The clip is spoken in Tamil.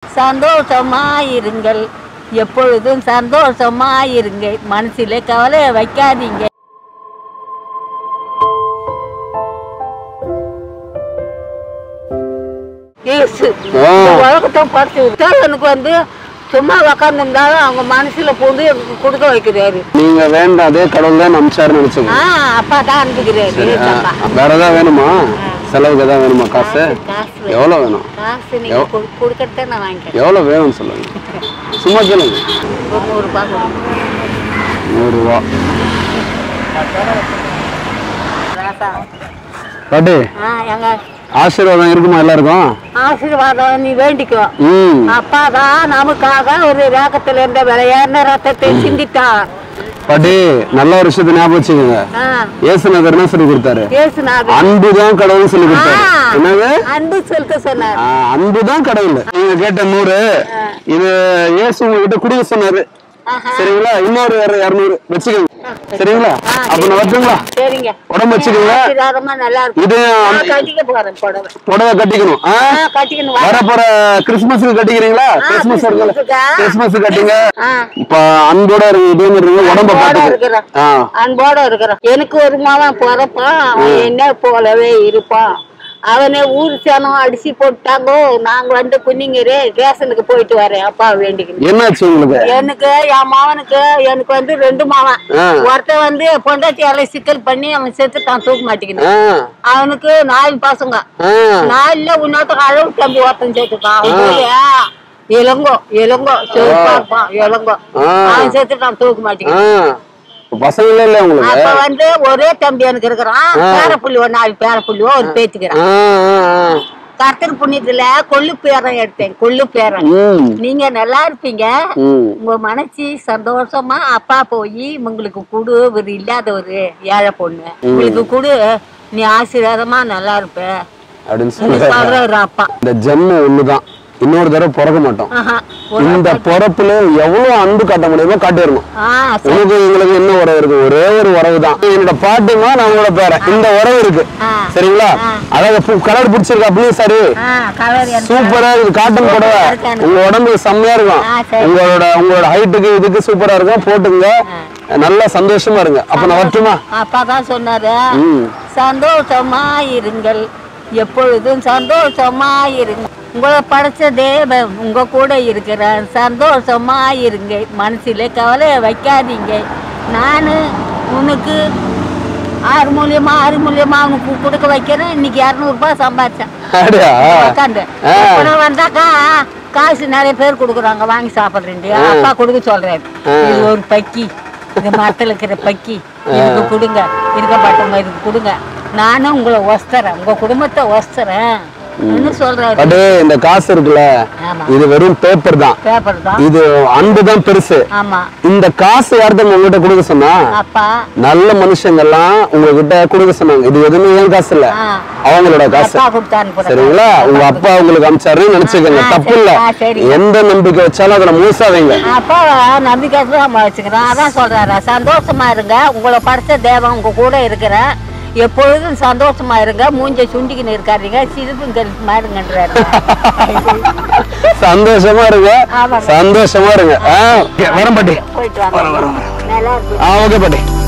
சந்தோஷமாயிருங்கள் எப்பொழுதும் சந்தோஷமாயிருங்க மனசில கவலை வைக்காதீங்க இயேசு ஆ. இந்த உலகத்தை பார்த்து எனக்கு வந்து சும்மா உக்காந்து இருந்தாலும் அவங்க மனசுல பூந்து எனக்கு கொடுக்க வைக்கிறாரு நீங்க வேண்டாம் அதே கடவுள் தான் நம்பிச்சாரு நினைச்சுங்க ஆ அப்பா தான் அனுப்புகிறாரு அப்பா. வேற ஏதாவது வேணுமா செலவுக்கு ஏதாவது வேணுமா காசு காசு எவ்வளவு வேணும் காசு நீங்க கொடு- கொடுக்கறத நான் வாங்கிக்கிறேன் எவ்வளவு வேணும்னு சொல்லுங்க சும்மா சொல்லுங்க ஒரு நூறு ரூபாய் கொடுங்க. நூறு ரூபா ராசா. பாட்டி ஆ எங்க ஆசீர்வாதம் இருக்குமா எல்லாருக்கும் ஆசீர்வாதம் நீ வேண்டிக்கோ ம் அப்பா தான் நமக்காக ஒரு வேகத்துல இருந்த விளையாடின ரத்தத்தை சிந்தித்தான் பாட்டி நல்ல ஒரு விஷயத்தை ஞாபகம் வச்சுக்கோங்க ஆ, ஏசுநகர் என்ன சொல்லி கொடுத்தாரு இயேசுநாதர் அன்புதான் கடவுள் சொல்லி கொடுத்தாரு ஆ. என்னது அன்பு சொல்லிட்டு சொன்னார் ஆ, அன்புதான் கடவுள் நீங்க கேட்ட நூறு இது இயேசு உங்ககிட்ட குடுக்க சொன்னாரு ஆஹா. சரிங்களா இன்னொரு வேற இரநூறு வச்சுக்கோங்க சரிங்களா ஆ, அப்ப நான் வரட்டுங்களா சரிங்க உடம்பு வச்சுக்கோங்க ஆசீர்வாதமா நல்லா இருக்கும் இது நான் கட்டிக்க போறேன் புடவை புடவை கட்டிக்கணும் ஆ? ஆ, கட்டிக்கணும் வா. வர போற கிறிஸ்துமஸுக்கு கட்டிக்கிறீங்களா கிறிஸ்துமஸ் இருக்குல்ல கிறிஸ்துமஸுக்கா? கிறிஸ்துமஸ் கட்டிங்க ஆ, இப்ப அன்போட இருங்க இதே மாதிரி இருங்க உடம்ப அன்போட பாத்துக்க இருக்கிறேன். ஆ அன்போட இருக்கிறான் எனக்கு ஒரு மாவன் பிறப்பான் அவன் என்ன போலவே இருப்பான் அவனை ஊர் சேனம் அடிச்சு போட்டாங்கோ நாங்க வந்து குன்னிங்கரே ரேஷனுக்கு போயிட்டு வரேன் அப்பா வேண்டிக்கணும் என்னாச்சு உங்களுக்கு எனக்கு என் மாவனுக்கு எனக்கு வந்து ரெண்டு மாவன் ஆ. ஒருத்தன் வந்து பொண்டாட்டி அலை சிக்கல் பண்ணி அவன் செத்துட்டான் தூக்க மாட்டேங்கிறான் ஆ அவனுக்கு நாலு பசங்க ஆ நாலுல இன்னொருத்தன் அளவு தம்பி ஒருத்தன் சேர்த்துட்டான் அவன் பேரு இளங்கோ இளங்கோ சிவப்பா இருப்பான் இளங்கோ ஆ. அவன் செத்துட்டான் தூக்க மாட்டேங்கிறான் ஆ இப்ப பசங்களே இல்ல உங்களுக்கு அப்ப வந்து ஒரே தம்பி எனக்கு இருக்கிறான் பேரப்புள்ளி ஒரு நாலு பேரப்புள்ளியோ ஒரு பேத்துக்கிறான் ஆ ஆ ஆ கர்த்தர் புண்ணியத்துல கொள்ளு பேரம் எடுத்தேன் கொள்ளு பேரம் ம் நீங்க நல்லா இருப்பீங்க ம் உங்க மனசு சந்தோஷமா அப்பா போய் உங்களுக்கு கொடு ஒரு இல்லாதவர் ஏழை பொண்ணு உங்களுக்கு கொடு நீ ஆசீர்வாதமா நல்லா இருப்ப அப்படின்னு சொல்லி சொல்ல சொல்றாரு அப்பா இந்த ஜென்மம் ஒண்ணுதான் இன்னொரு தடவை பிறக்க மாட்டோம் ஆஹா. இந்த பிறப்புல எவ்வளவு அன்பு காட்ட முடியுமோ காட்டிடணும் ஆ சரி. உனக்கு எங்களுக்கு என்ன உறவு இருக்கு ஒரே ஒரு உறவு தான் என்னோட பாட்டுமா நான் உங்களோட பேரன் இந்த உறவு இருக்கு ஆ. சரிங்களா அதாவது கலர் பிடிச்சிருக்கு அப்படியே சரி ஆ கலர் எனக்கு சூப்பரா இருக்கு காட்டன் புடவை இருக்கானு. உங்க உடம்பு செம்மையா இருக்கும் ஆ, சரி. உங்களோட உங்களோட ஹைட்டுக்கு இதுக்கு சூப்பரா இருக்கும் போட்டுங்க நல்லா சந்தோஷமா இருங்க அப்ப நான் வரட்டுமா அப்பா தான் சொன்னாரு ம் சந்தோஷமா இருங்கள் எப்பொழுதும் சந்தோஷமா இருங்க உங்களை படைச்ச தேவன் உங்க கூட இருக்கிறேன் சந்தோஷமா இருங்க மனசுல கவலை வைக்காதீங்க நான் உனக்கு ஆறு மூலியமா ஆறு மூலியமா அவனுக்கு கொடுக்க வைக்கிறேன் இன்னைக்கு இரநூறுபா சம்பாதிச்சேன் அப்படியா உட்காந்து ஆ. அப்புறம் வந்தாக்கா காசு நிறைய பேர் கொடுக்குறாங்க வாங்கி சாப்பிட்றேன் அப்பா கொடுக்க சொல்றாரு இது ஒரு பக்கி இந்த மரத்துல இருக்கிற பக்கி இதுக்கு கொடுங்க இருக்கப்பட்டவங்க இதுக்கு கொடுங்க நானும் உங்களை ஒஸ்தரேன் உங்க குடும்பத்தை ஒஸ்தரேன் சொல்றாரு பட் இந்த காசு இருக்குல்ல ஆமா இது வெறும் பேப்பர் தான் பேப்பர் தான் இது அன்பு தான் பெருசு ஆமா இந்த காசு யார்கிட்ட உங்ககிட்ட கொடுக்க சொன்னா அப்பா நல்ல மனுஷங்க எல்லாம் உங்ககிட்ட கொடுக்க சொன்னாங்க இது எதுவுமே ஏன் காசு இல்ல ஆ. அவங்களோட காசு அப்பா கொடுத்து அனுப்புறேன் சரிங்களா உங்க அப்பா உங்களுக்கு அமிச்சாருன்னு நினைச்சுக்கோங்க ஆ, தப்பு சரி. இல்ல ஆ, சரி. எந்த நம்பிக்கை வச்சாலும் அதுல மூசா வைங்க அப்பா நம்பிக்கை தான் வச்சுக்கிறேன் அதான் சொல்றாரு சந்தோஷமா இருங்க உங்களை படைச்ச தேவன் உங்க கூட இருக்கிறேன் எப்பொழுதும் சந்தோஷமா இருங்க மூஞ்ச சுண்டிக்கின்னு இருக்காதீங்க சிரிப்பும் கருப்புமா இருங்கன்றாரு சந்தோஷமா இருங்க ஆமாங்க. சந்தோஷமா இருங்க ஆ, வரேன் பாட்டி போயிட்டு வாங்க நல்லா இருக்கு ஆ ஓகே பாட்டி